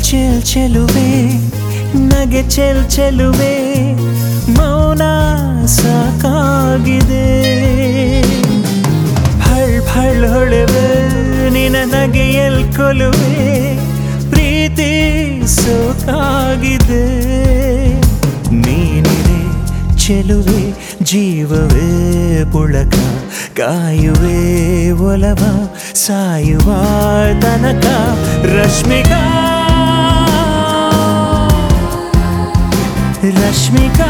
ಚೆಲ್ ಚೆಲುವೆ ನಗೆ ಚೆಲ್ ಚೆಲುವೆ ಮೌನ ಸಾಕಾಗಿದೆ ಹಳ್ ಹಳ್ ಹೊಳೆವೆ ನಿನ ನಗೆಯಲ್ ಕೊಲುವೆ ಪ್ರೀತಿ ಸೋಕಾಗಿದೆ ನೀನಿರೆ ಚೆಲುವೆ ಜೀವವೇ ಪುಳಕ ಕಾಯುವೆ ಒಲವ ಸಾಯುವ ತನಕ ರಶ್ಮಿಕಾ ರಶ್ಮಿಕಾ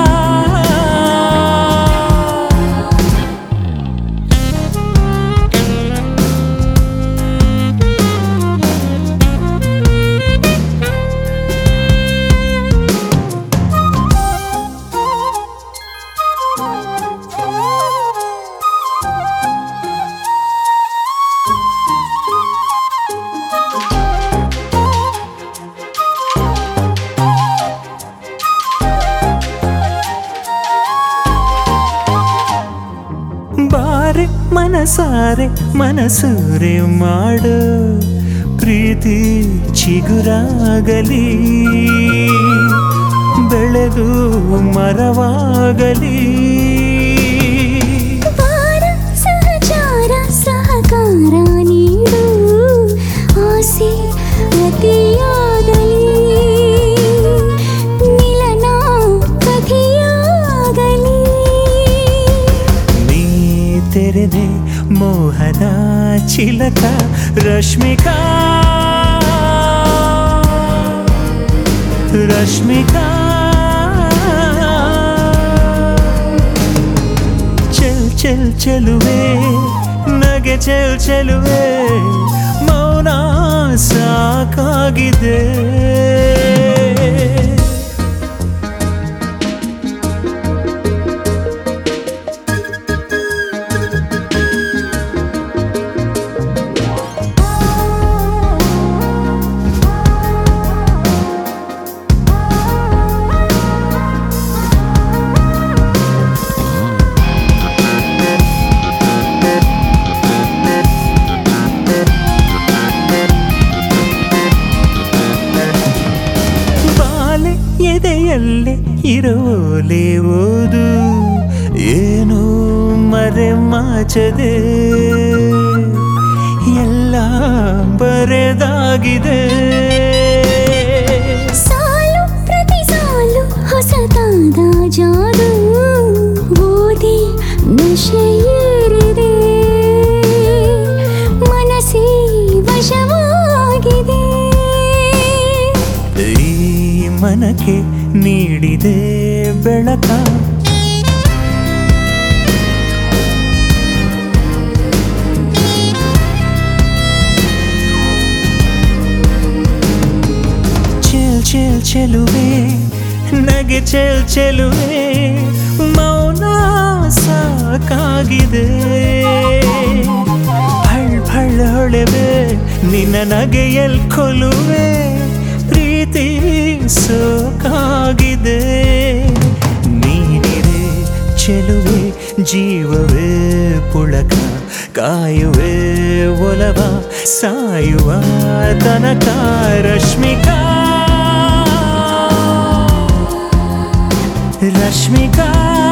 ಬಾರೆ ಮನಸಾರೆ ಮನಸೂರೆ ಮಾಡು ಪ್ರೀತಿ ಚಿಗುರಾಗಲಿ ಬೆಳೆದು ಮರವಾಗಲಿ ವಾರ ಸಹಚಾರ ಸಹಕಾರ ನೀಡು ಆಸೆ ಅತಿಯಾಗಲಿ ಮಿಲನ ಕಥೆಯಾಗಲಿ ನೀ ತೆರೆದೆ ಮೋಹನ ಚಿಲಕ ರಶ್ಮಿಕಾ ರಶ್ಮಿಕಾ ಚೆಲ್ ಚೆಲ್ ಚೆಲುವೆ ನಗೆ ಚೆಲ್ ಚೆಲುವೆ ಮೌನ ಸಾಕಾಗಿದೆ ಬಾಲೆ ಎದೆಯಲ್ಲೇ ಇರೋಲೆ ಓದು ಏನು ಮರೆ ಮಾಚದೆ ಎಲ್ಲ ಬರೆದಾಗಿದೆ ಸಾಲು ಪ್ರತಿ ಸಾಲು ಹೊಸತಾದ ಜಾದು ಓದಿ ನಶೆಯೇರಿದೆ ಮನಸ್ಸೇ ವಶವಾಗಿದೆ ಈ ಮನಕ್ಕೆ ನೀಡಿದೆ ಬೆಳಕ ಚೆಲ್ ಚೆಲ್ ಚೆಲುವೆ ನಗೆ ಚೆಲ್ ಚೆಲುವೆ ಮೌನ ಸಾಕಾಗಿದೆ ಹಳ್ ಹಳ್ ಹೊಳೆವೆ ನಿನ್ನ ನಗೆಯಲ್ ಕೊಲುವೆ ಪ್ರೀತಿ ಸೋಕಾಗಿದೆ ನೀನಿರೆ ಚೆಲುವೆ ಜೀವವೇ ಪುಳಕ ಕಾಯುವೆ ಒಲವ ಸಾಯುವ ತನಕ ರಶ್ಮಿಕಾ ರಶ್ಮಿಕಾ